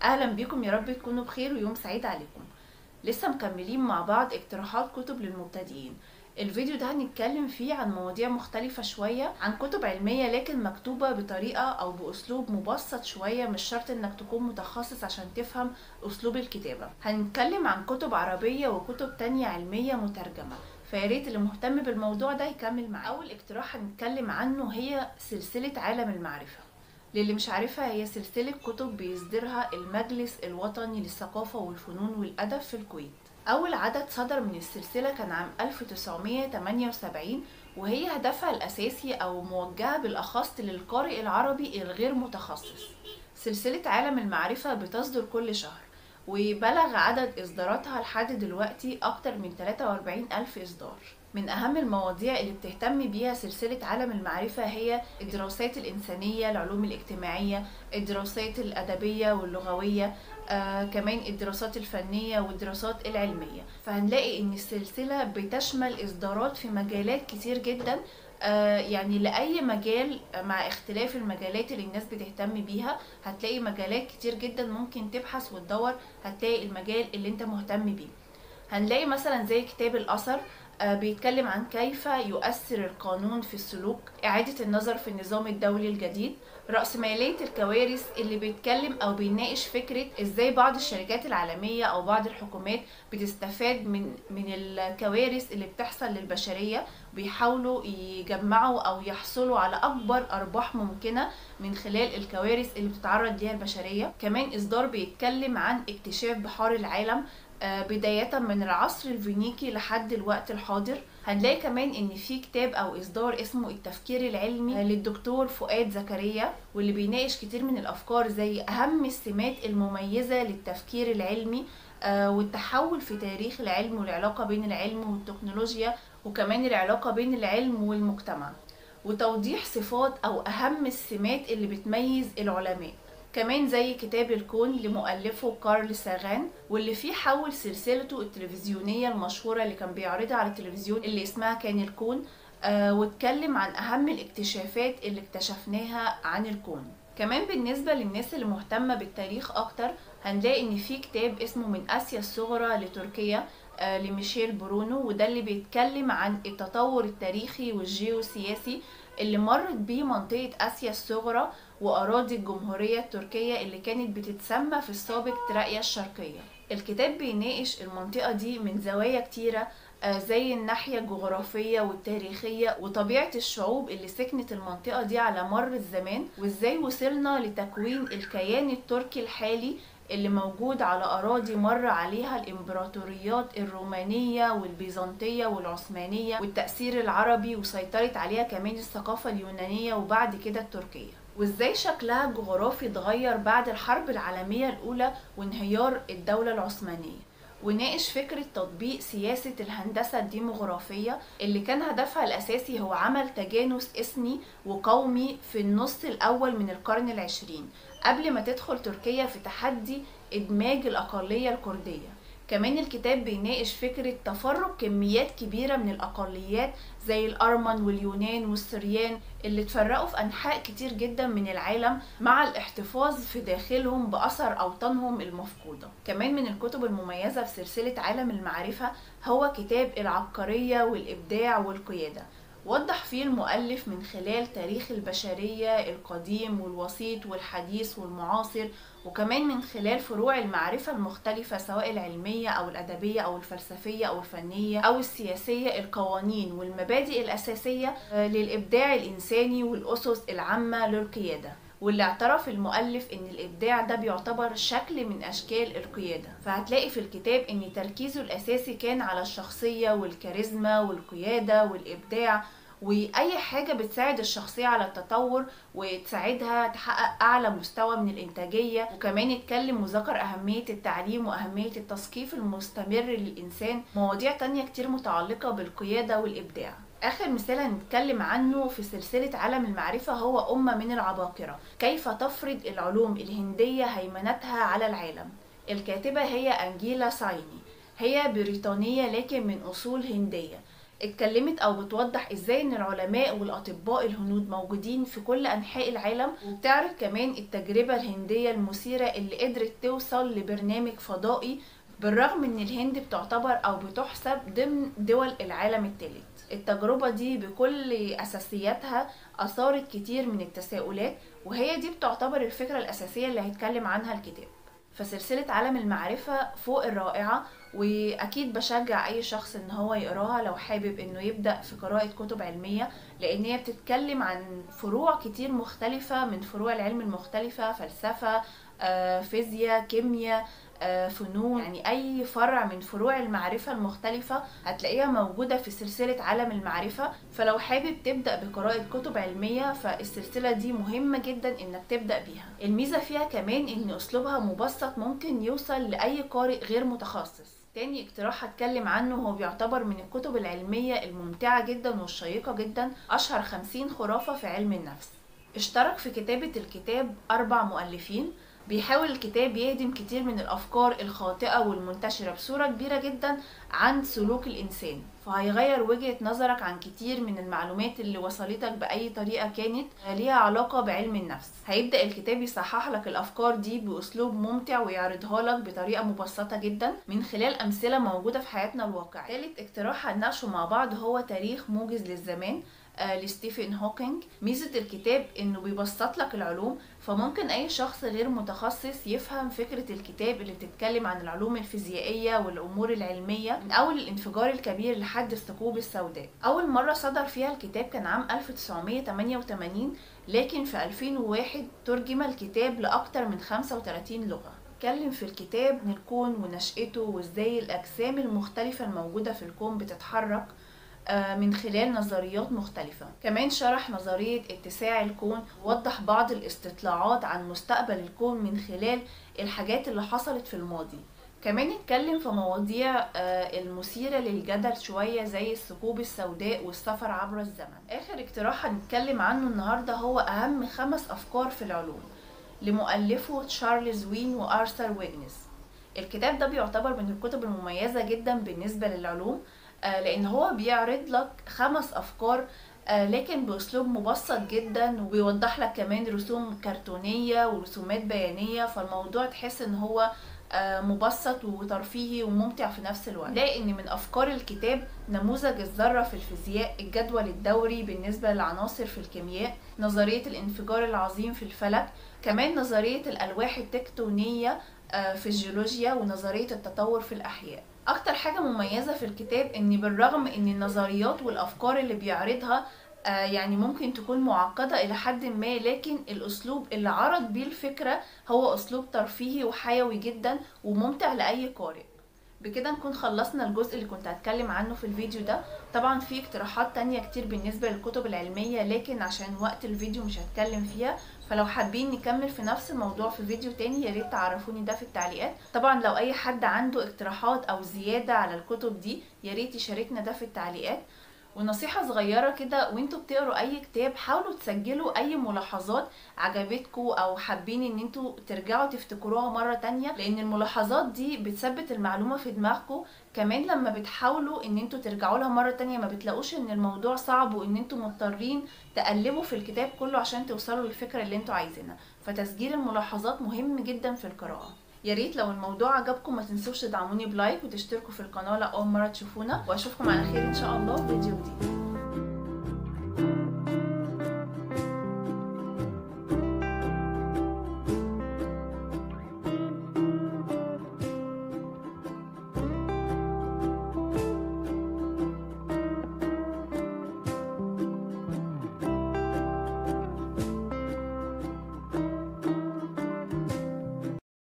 اهلا بيكم يا رب تكونوا بخير ويوم سعيد عليكم لسه مكملين مع بعض اقتراحات كتب للمبتدئين الفيديو ده هنتكلم فيه عن مواضيع مختلفة شوية عن كتب علمية لكن مكتوبة بطريقة أو بأسلوب مبسط شوية مش شرط إنك تكون متخصص عشان تفهم أسلوب الكتابة هنتكلم عن كتب عربية وكتب تانية علمية مترجمة فياريت اللي مهتم بالموضوع ده يكمل معايا أول اقتراح هنتكلم عنه هي سلسلة عالم المعرفة للي مش عارفها هي سلسلة كتب بيصدرها المجلس الوطني للثقافة والفنون والأدب في الكويت أول عدد صدر من السلسلة كان عام 1978 وهي هدفها الأساسي أو موجهة بالأخص للقارئ العربي الغير متخصص سلسلة عالم المعرفة بتصدر كل شهر وبلغ عدد إصداراتها لحد دلوقتي أكتر من 43 ألف إصدار من أهم المواضيع اللي بتهتم بيها سلسلة عالم المعرفة هي الدراسات الإنسانية العلوم الاجتماعية الدراسات الأدبية واللغوية آه كمان الدراسات الفنية والدراسات العلمية فهنلاقي إن السلسلة بتشمل إصدارات في مجالات كتير جدا آه يعني لأي مجال مع اختلاف المجالات اللي الناس بتهتم بيها هتلاقي مجالات كتير جدا ممكن تبحث وتدور هتلاقي المجال اللي انت مهتم بيه هنلاقي مثلا زي كتاب الأثر بيتكلم عن كيف يؤثر القانون في السلوك إعادة النظر في النظام الدولي الجديد رأسمالية الكوارث اللي بيتكلم أو بيناقش فكرة إزاي بعض الشركات العالمية أو بعض الحكومات بتستفاد من من الكوارث اللي بتحصل للبشرية بيحاولوا يجمعوا أو يحصلوا على أكبر أرباح ممكنة من خلال الكوارث اللي بتتعرض ليها البشرية كمان إصدار بيتكلم عن اكتشاف بحار العالم بداية من العصر الفينيقي لحد الوقت الحاضر هنلاقي كمان ان في كتاب او اصدار اسمه التفكير العلمي للدكتور فؤاد زكريا واللي بيناقش كتير من الافكار زي اهم السمات المميزة للتفكير العلمي والتحول في تاريخ العلم والعلاقة بين العلم والتكنولوجيا وكمان العلاقة بين العلم والمجتمع وتوضيح صفات او اهم السمات اللي بتميز العلماء كمان زي كتاب الكون لمؤلفه كارل ساغان واللي فيه حول سلسلته التلفزيونية المشهورة اللي كان بيعرضها على التلفزيون اللي اسمها كان الكون آه واتكلم عن أهم الاكتشافات اللي اكتشفناها عن الكون كمان بالنسبة للناس اللي مهتمة بالتاريخ أكتر هنلاقي إن في كتاب اسمه من آسيا الصغرى لتركيا آه لميشيل برونو وده اللي بيتكلم عن التطور التاريخي والجيوسياسي اللي مرت بيه منطقة آسيا الصغرى وأراضي الجمهورية التركية اللي كانت بتتسمى في السابق تراقيا الشرقية الكتاب بيناقش المنطقة دي من زوايا كتيرة زي الناحية الجغرافية والتاريخية وطبيعة الشعوب اللي سكنت المنطقة دي على مر الزمان وازاي وصلنا لتكوين الكيان التركي الحالي اللي موجود على أراضي مر عليها الإمبراطوريات الرومانية والبيزنطية والعثمانية والتأثير العربي وسيطرت عليها كمان الثقافة اليونانية وبعد كده التركية وازاي شكلها الجغرافي اتغير بعد الحرب العالمية الأولى وانهيار الدولة العثمانية وناقش فكرة تطبيق سياسة الهندسة الديموغرافية اللي كان هدفها الأساسي هو عمل تجانس إثني وقومي في النص الأول من القرن العشرين قبل ما تدخل تركيا في تحدي إدماج الأقلية الكردية كمان الكتاب بيناقش فكرة تفرق كميات كبيرة من الأقليات زي الأرمن واليونان والسريان اللي اتفرقوا في أنحاء كتير جدا من العالم مع الاحتفاظ في داخلهم بأثر أوطانهم المفقودة كمان من الكتب المميزة في سلسلة عالم المعرفة هو كتاب العبقرية والإبداع والقيادة وضح فيه المؤلف من خلال تاريخ البشرية القديم والوسيط والحديث والمعاصر وكمان من خلال فروع المعرفة المختلفة سواء العلمية أو الأدبية أو الفلسفية أو الفنية أو السياسية القوانين والمبادئ الأساسية للإبداع الإنساني والأسس العامة للقيادة واللي اعترف المؤلف ان الابداع ده بيعتبر شكل من اشكال القياده فهتلاقي في الكتاب ان تركيزه الاساسي كان على الشخصيه والكاريزما والقياده والابداع واي حاجه بتساعد الشخصيه على التطور وتساعدها تحقق اعلى مستوى من الانتاجيه وكمان اتكلم وذكر اهميه التعليم واهميه التثقيف المستمر للانسان مواضيع تانية كتير متعلقه بالقياده والابداع آخر مثال هنتكلم عنه في سلسلة عالم المعرفة هو أمة من العباقرة كيف تفرض العلوم الهندية هيمنتها على العالم الكاتبة هي أنجيلا سايني هي بريطانية لكن من أصول هندية اتكلمت او بتوضح ازاي ان العلماء والاطباء الهنود موجودين في كل انحاء العالم وبتعرض كمان التجربة الهندية المثيرة اللي قدرت توصل لبرنامج فضائي بالرغم ان الهند بتعتبر او بتحسب ضمن دول العالم الثالث التجربة دي بكل اساسياتها اثارت كتير من التساؤلات وهي دي بتعتبر الفكرة الاساسية اللي هيتكلم عنها الكتاب فسلسلة عالم المعرفة فوق الرائعة واكيد بشجع اي شخص ان هو يقراها لو حابب انه يبدا في قراءه كتب علميه لان هي بتتكلم عن فروع كتير مختلفه من فروع العلم المختلفه فلسفه آه، فيزياء كيمياء آه، فنون يعني اي فرع من فروع المعرفه المختلفه هتلاقيها موجوده في سلسله عالم المعرفه فلو حابب تبدا بقراءه كتب علميه فالسلسله دي مهمه جدا انك تبدا بيها الميزه فيها كمان ان اسلوبها مبسط ممكن يوصل لاي قارئ غير متخصص تاني اقتراح هتكلم عنه هو بيعتبر من الكتب العلمية الممتعة جدا والشيقة جدا أشهر خمسين خرافة في علم النفس اشترك في كتابة الكتاب أربع مؤلفين بيحاول الكتاب يهدم كتير من الأفكار الخاطئة والمنتشرة بصورة كبيرة جدا عن سلوك الإنسان فهيغير وجهة نظرك عن كتير من المعلومات اللي وصلتك بأي طريقة كانت ليها علاقة بعلم النفس هيبدأ الكتاب يصحح لك الأفكار دي بأسلوب ممتع ويعرضها لك بطريقة مبسطة جدا من خلال أمثلة موجودة في حياتنا الواقعية ثالث اقتراح هنناقشه مع بعض هو تاريخ موجز للزمان آه لستيفن هوكينج ميزة الكتاب انه بيبسط لك العلوم فممكن اي شخص غير متخصص يفهم فكرة الكتاب اللي بتتكلم عن العلوم الفيزيائية والامور العلمية من اول الانفجار الكبير لحد الثقوب السوداء اول مرة صدر فيها الكتاب كان عام 1988 لكن في 2001 ترجم الكتاب لأكثر من 35 لغة اتكلم في الكتاب عن الكون ونشأته وازاي الأجسام المختلفة الموجودة في الكون بتتحرك من خلال نظريات مختلفة كمان شرح نظرية اتساع الكون ووضح بعض الاستطلاعات عن مستقبل الكون من خلال الحاجات اللي حصلت في الماضي كمان اتكلم في مواضيع المثيرة للجدل شوية زي الثقوب السوداء والسفر عبر الزمن آخر اقتراح هنتكلم عنه النهاردة هو أهم خمس أفكار في العلوم لمؤلفه تشارلز وين وآرثر ويجنس الكتاب ده بيعتبر من الكتب المميزة جدا بالنسبة للعلوم لان هو بيعرض لك خمس افكار لكن باسلوب مبسط جدا وبيوضح لك كمان رسوم كرتونيه ورسومات بيانيه فالموضوع تحس ان هو مبسط وترفيهي وممتع في نفس الوقت لاقي ان من افكار الكتاب نموذج الذره في الفيزياء الجدول الدوري بالنسبه للعناصر في الكيمياء نظريه الانفجار العظيم في الفلك كمان نظريه الالواح التكتونيه في الجيولوجيا ونظريه التطور في الاحياء اكتر حاجه مميزه في الكتاب ان بالرغم ان النظريات والافكار اللي بيعرضها آه يعني ممكن تكون معقدة إلى حد ما لكن الأسلوب اللي عرض بيه الفكرة هو أسلوب ترفيهي وحيوي جدا وممتع لأي قارئ بكده نكون خلصنا الجزء اللي كنت هتكلم عنه في الفيديو ده طبعا في اقتراحات تانية كتير بالنسبة للكتب العلمية لكن عشان وقت الفيديو مش هتكلم فيها فلو حابين نكمل في نفس الموضوع في فيديو تاني يا ريت تعرفوني ده في التعليقات طبعا لو اي حد عنده اقتراحات او زيادة على الكتب دي يا ريت يشاركنا ده في التعليقات ونصيحة صغيرة كده وانتوا بتقروا اي كتاب حاولوا تسجلوا اي ملاحظات عجبتكم او حابين ان انتوا ترجعوا تفتكروها مرة تانية لان الملاحظات دي بتثبت المعلومة في دماغكم كمان لما بتحاولوا ان انتوا ترجعوا لها مرة تانية ما بتلاقوش ان الموضوع صعب وان انتوا مضطرين تقلبوا في الكتاب كله عشان توصلوا للفكرة اللي انتوا عايزينها فتسجيل الملاحظات مهم جدا في القراءة يا ريت لو الموضوع عجبكم ما تنسوش تدعموني بلايك وتشتركوا في القناه لأول مرة تشوفونا واشوفكم على خير ان شاء الله في فيديو جديد